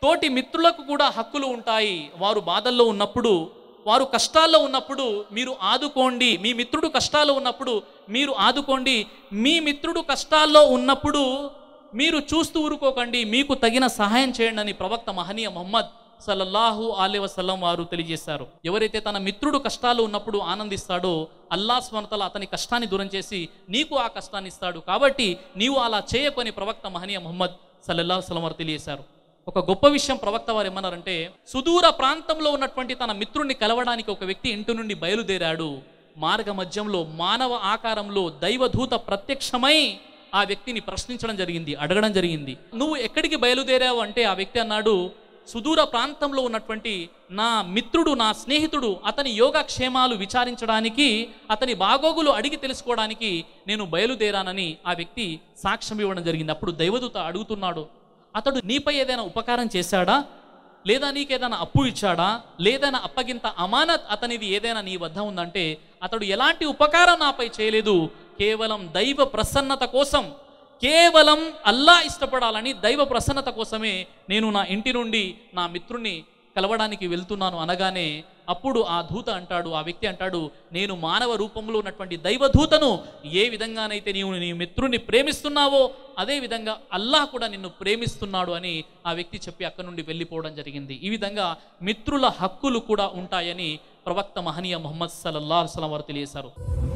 తోటి మిత్రులకు కూడా హక్కులు ఉంటాయి వారు బాధల్లో ఉన్నప్పుడు వారు కష్టాల్లో ఉన్నప్పుడు మీరు ఆదుకోండి మీ మిత్రుడు కష్టాల్లో ఉన్నప్పుడు మీరు ఆదుకోండి మీ మిత్రుడు కష్టాల్లో ఉన్నప్పుడు మీరు చూస్తూ ఊరుకోకండి మీకు తగిన సహాయం చేయండి అని ప్రవక్త మహనీయ మొహమ్మద్ సల్లల్లాహు అలీ వసల్లం వారు తెలియజేశారు ఎవరైతే తన మిత్రుడు కష్టాలు ఉన్నప్పుడు ఆనందిస్తాడో అల్లా స్మరతల అతని కష్టాన్ని దూరం చేసి నీకు ఆ కష్టాన్ని ఇస్తాడు కాబట్టి నీవు అలా చేయకొని ప్రవక్త మహనీయ మొహమ్మద్ సల్లల్లాహు వసల్లం వారు తెలియజేశారు ఒక గొప్ప విషయం ప్రవక్త వారు ఏమన్నారంటే సుదూర ప్రాంతంలో ఉన్నటువంటి తన మిత్రుణ్ణి కలవడానికి ఒక వ్యక్తి ఇంటి నుండి బయలుదేరాడు మార్గ మధ్యంలో మానవ ఆకారంలో దైవదూత ప్రత్యక్షమై ఆ వ్యక్తిని ప్రశ్నించడం జరిగింది అడగడం జరిగింది నువ్వు ఎక్కడికి బయలుదేరావు అంటే ఆ వ్యక్తి అన్నాడు సుదూర ప్రాంతంలో ఉన్నటువంటి నా మిత్రుడు నా స్నేహితుడు అతని యోగక్షేమాలు విచారించడానికి అతని బాగోగులు అడిగి తెలుసుకోవడానికి నేను బయలుదేరానని ఆ వ్యక్తి సాక్ష్యం ఇవ్వడం జరిగింది అప్పుడు దైవదూత అడుగుతున్నాడు అతడు నీపై ఏదైనా ఉపకారం చేశాడా లేదా నీకేదైనా అప్పు ఇచ్చాడా లేదైనా అప్పగింత అమానత్ అతనిది ఏదైనా నీ వద్ద ఉందంటే అతడు ఎలాంటి ఉపకారం నాపై చేయలేదు కేవలం దైవ ప్రసన్నత కోసం కేవలం అల్లా ఇష్టపడాలని దైవ ప్రసన్నత కోసమే నేను నా ఇంటి నుండి నా మిత్రుణ్ణి కలవడానికి వెళ్తున్నాను అనగానే అప్పుడు ఆ దూత అంటాడు ఆ వ్యక్తి అంటాడు నేను మానవ రూపంలో ఉన్నటువంటి దైవదూతను ఏ విధంగానైతే నీవు నీ మిత్రుని ప్రేమిస్తున్నావో అదే విధంగా అల్లాహ్ కూడా నిన్ను ప్రేమిస్తున్నాడు అని ఆ వ్యక్తి చెప్పి అక్కడి నుండి వెళ్ళిపోవడం జరిగింది ఈ విధంగా మిత్రుల హక్కులు కూడా ఉంటాయని ప్రవక్త మహనీయ ముహమ్మద్ సల్లల్లాహు అలైహి వసల్లం వారు తెలియజేశారు